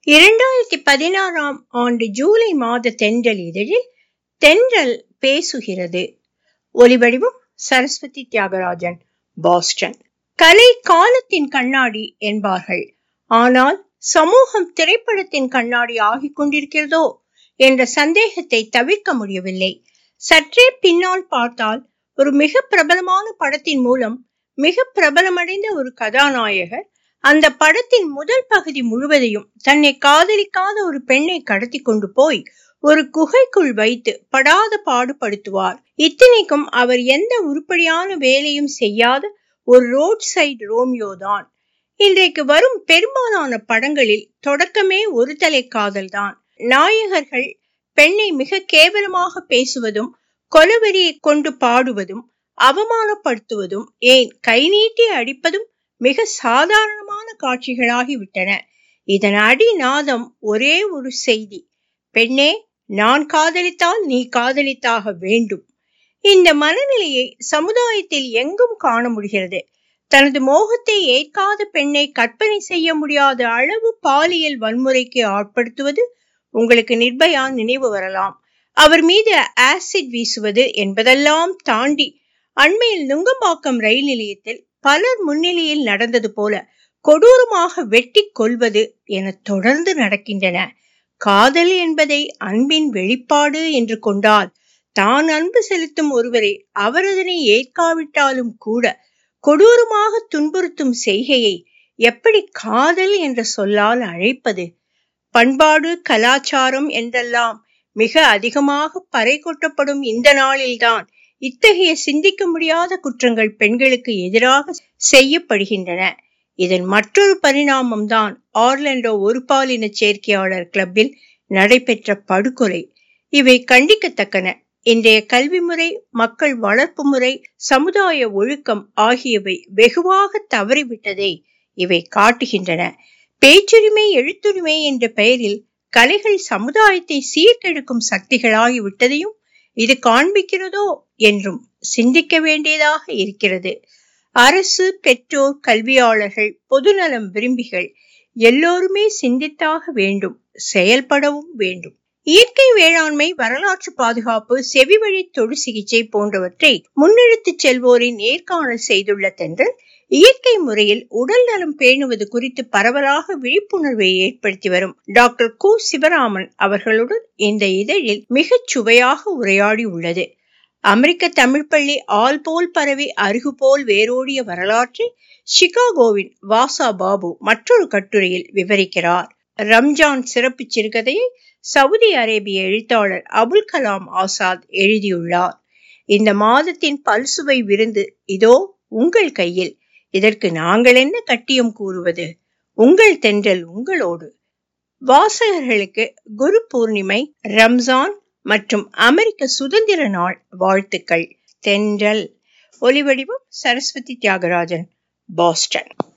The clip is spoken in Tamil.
இரண்டாயிரத்தி பதினாறாம் ஆண்டு ஜூலை மாத தென்றல் இதழில் தென்றல் பேசுகிறது ஒலிவடிவம் சரஸ்வதி தியாகராஜன் பாஸ்டன் கலை காலத்தின் கண்ணாடி என்பார்கள் ஆனால் சமூகம் திரைப்படத்தின் கண்ணாடி ஆகிக் கொண்டிருக்கிறதோ என்ற சந்தேகத்தை தவிர்க்க முடியவில்லை சற்றே பின்னால் பார்த்தால் ஒரு மிக பிரபலமான படத்தின் மூலம் மிக பிரபலமடைந்த ஒரு கதாநாயகர் அந்த படத்தின் முதல் பகுதி முழுவதையும் தன்னை காதலிக்காத ஒரு பெண்ணை கடத்தி கொண்டு போய் ஒரு குகைக்குள் வைத்து படாத பாடுபடுத்துவார் இத்தனைக்கும் அவர் எந்த உருப்படியான வேலையும் செய்யாத ஒரு ரோட் சைடு ரோமியோ தான் இன்றைக்கு வரும் பெரும்பாலான படங்களில் தொடக்கமே ஒரு தலை காதல் தான் நாயகர்கள் பெண்ணை மிக கேவலமாக பேசுவதும் கொலவெறியை கொண்டு பாடுவதும் அவமானப்படுத்துவதும் ஏன் கை நீட்டி அடிப்பதும் மிக சாதாரணமான காட்சிகளாகி விட்டன இதன் அடிநாதம் ஒரே ஒரு செய்தி பெண்ணே நான் காதலித்தால் நீ காதலித்தாக வேண்டும் இந்த மனநிலையை சமுதாயத்தில் எங்கும் காண முடிகிறது தனது மோகத்தை ஏற்காத பெண்ணை கற்பனை செய்ய முடியாத அளவு பாலியல் வன்முறைக்கு ஆட்படுத்துவது உங்களுக்கு நிர்பயா நினைவு வரலாம் அவர் மீது ஆசிட் வீசுவது என்பதெல்லாம் தாண்டி அண்மையில் நுங்கம்பாக்கம் ரயில் நிலையத்தில் பலர் முன்னிலையில் நடந்தது போல கொடூரமாக வெட்டி கொள்வது என தொடர்ந்து நடக்கின்றன காதல் என்பதை அன்பின் வெளிப்பாடு என்று கொண்டால் தான் அன்பு செலுத்தும் ஒருவரை அவர் அதனை ஏற்காவிட்டாலும் கூட கொடூரமாக துன்புறுத்தும் செய்கையை எப்படி காதல் என்ற சொல்லால் அழைப்பது பண்பாடு கலாச்சாரம் என்றெல்லாம் மிக அதிகமாக பறை கொட்டப்படும் இந்த நாளில்தான் இத்தகைய சிந்திக்க முடியாத குற்றங்கள் பெண்களுக்கு எதிராக செய்யப்படுகின்றன இதன் மற்றொரு பரிணாமம் தான் ஆர்லண்டோ ஒரு பாலின சேர்க்கையாளர் கிளப்பில் நடைபெற்ற படுகொலை இவை கண்டிக்கத்தக்கன இன்றைய கல்வி முறை மக்கள் வளர்ப்பு முறை சமுதாய ஒழுக்கம் ஆகியவை வெகுவாக தவறிவிட்டதை இவை காட்டுகின்றன பேச்சுரிமை எழுத்துரிமை என்ற பெயரில் கலைகள் சமுதாயத்தை சீர்கெடுக்கும் சக்திகளாகி விட்டதையும் இது காண்பிக்கிறதோ என்றும் சிந்திக்க வேண்டியதாக இருக்கிறது அரசு பெற்றோர் கல்வியாளர்கள் பொதுநலம் விரும்பிகள் எல்லோருமே சிந்தித்தாக வேண்டும் செயல்படவும் வேண்டும் இயற்கை வேளாண்மை வரலாற்று பாதுகாப்பு செவிவழி தொடு சிகிச்சை போன்றவற்றை முன்னெடுத்துச் செல்வோரின் நேர்காணல் செய்துள்ள தென்றல் இயற்கை முறையில் உடல் நலம் பேணுவது குறித்து பரவலாக விழிப்புணர்வை ஏற்படுத்தி வரும் டாக்டர் கு சிவராமன் அவர்களுடன் இந்த இதழில் மிகச் சுவையாக உரையாடி உள்ளது அமெரிக்க தமிழ் பள்ளி ஆள் போல் பரவி அருகு போல் வேரோடிய வரலாற்றை சிகாகோவின் வாசா பாபு மற்றொரு கட்டுரையில் விவரிக்கிறார் ரம்ஜான் சிறப்பு சிறுகதையை சவுதி அரேபிய எழுத்தாளர் அபுல் கலாம் ஆசாத் எழுதியுள்ளார் இந்த மாதத்தின் பல்சுவை விருந்து இதோ உங்கள் கையில் இதற்கு நாங்கள் என்ன கட்டியம் கூறுவது உங்கள் தென்றல் உங்களோடு வாசகர்களுக்கு குரு பூர்ணிமை ரம்ஜான் மற்றும் அமெரிக்க சுதந்திர நாள் வாழ்த்துக்கள் தென்றல் ஒலிவடிவம் சரஸ்வதி தியாகராஜன் பாஸ்டன்